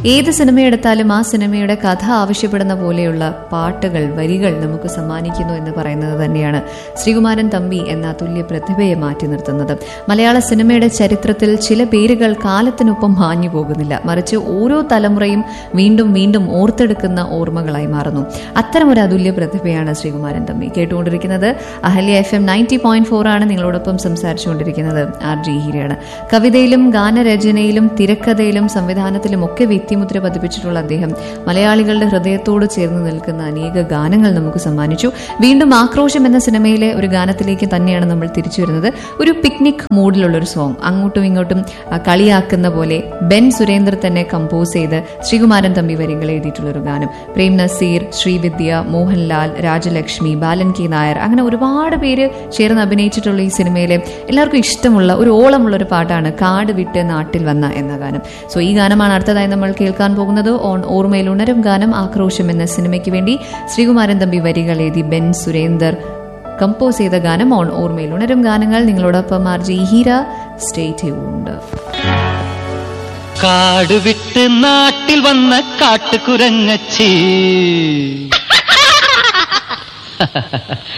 ഏത് സിനിമ എടുത്താലും ആ സിനിമയുടെ കഥ ആവശ്യപ്പെടുന്ന പോലെയുള്ള പാട്ടുകൾ വരികൾ നമുക്ക് സമ്മാനിക്കുന്നു എന്ന് പറയുന്നത് തന്നെയാണ് ശ്രീകുമാരൻ തമ്പി എന്ന അതുല്യ പ്രതിഭയെ മാറ്റി നിർത്തുന്നത് മലയാള സിനിമയുടെ ചരിത്രത്തിൽ ചില പേരുകൾ കാലത്തിനൊപ്പം മാഞ്ഞു പോകുന്നില്ല മറിച്ച് ഓരോ തലമുറയും വീണ്ടും വീണ്ടും ഓർത്തെടുക്കുന്ന ഓർമ്മകളായി മാറുന്നു അത്തരം ഒരു അതുല്യ പ്രതിഭയാണ് ശ്രീകുമാരൻ തമ്പി കേട്ടുകൊണ്ടിരിക്കുന്നത് Ahalya F M ninety point four ആണ് നിങ്ങളോടൊപ്പം സംസാരിച്ചുകൊണ്ടിരിക്കുന്നത് ആർ ജി ഹീരയാണ് കവിതയിലും ഗാനരചനയിലും തിരക്കഥയിലും സംവിധാനത്തിലും ഒക്കെ വ്യക്തിമുദ്ര പതിപ്പിച്ചിട്ടുള്ള അദ്ദേഹം മലയാളികളുടെ ഹൃദയത്തോട് ചേർന്ന് നിൽക്കുന്ന അനേക ഗാനങ്ങൾ നമുക്ക് സമ്മാനിച്ചു വീണ്ടും ആക്രോശം എന്ന സിനിമയിലെ ഒരു ഗാനത്തിലേക്ക് തന്നെയാണ് നമ്മൾ തിരിച്ചു വരുന്നത് ഒരു പിക്നിക് മൂഡിലുള്ള ഒരു സോങ് അങ്ങോട്ടും ഇങ്ങോട്ടും ആ, കളിയാക്കുന്ന പോലെ ബെൻ സുരേന്ദ്ര തന്നെ കമ്പോസ് ചെയ്ത് ശ്രീകുമാരൻ തമ്പി വരികൾ എഴുതിയിട്ടുള്ള ഒരു ഗാനം പ്രേം നസീർ ശ്രീവിദ്യ മോഹൻലാൽ രാജലക്ഷ്മി ബാലൻ കെ നായർ അങ്ങനെ ഒരുപാട് പേര് ചേർന്ന് അഭിനയിച്ചിട്ടുള്ള ഈ സിനിമയിലെ എല്ലാവർക്കും ഇഷ്ടമുള്ള ഒരു ഓളമുള്ള ഒരു പാട്ടാണ് കാട് വിട്ട് നാട്ടിൽ വന്ന എന്ന ഗാനം സോ ഈ ഗാനമാണ് അടുത്തതായി നമ്മൾ കേൾക്കാൻ പോകുന്നത് ഓൺ ഓർമ്മയിൽ ഉണരും ഗാനം ആക്രോശം എന്ന സിനിമയ്ക്ക് വേണ്ടി ശ്രീകുമാരൻ തമ്പി വരികൾ എഴുതി ബെൻ സുരേന്ദർ കമ്പോസ് ചെയ്ത ഗാനം ഓൺ ഓർമ്മയിൽ ഉണരും ഗാനങ്ങൾ നിങ്ങളോടൊപ്പം R G Heera stay tuned കാട് വിട്ട് നാട്ടിൽ വന്ന കാട്ടുകുരങ്ങച്ചി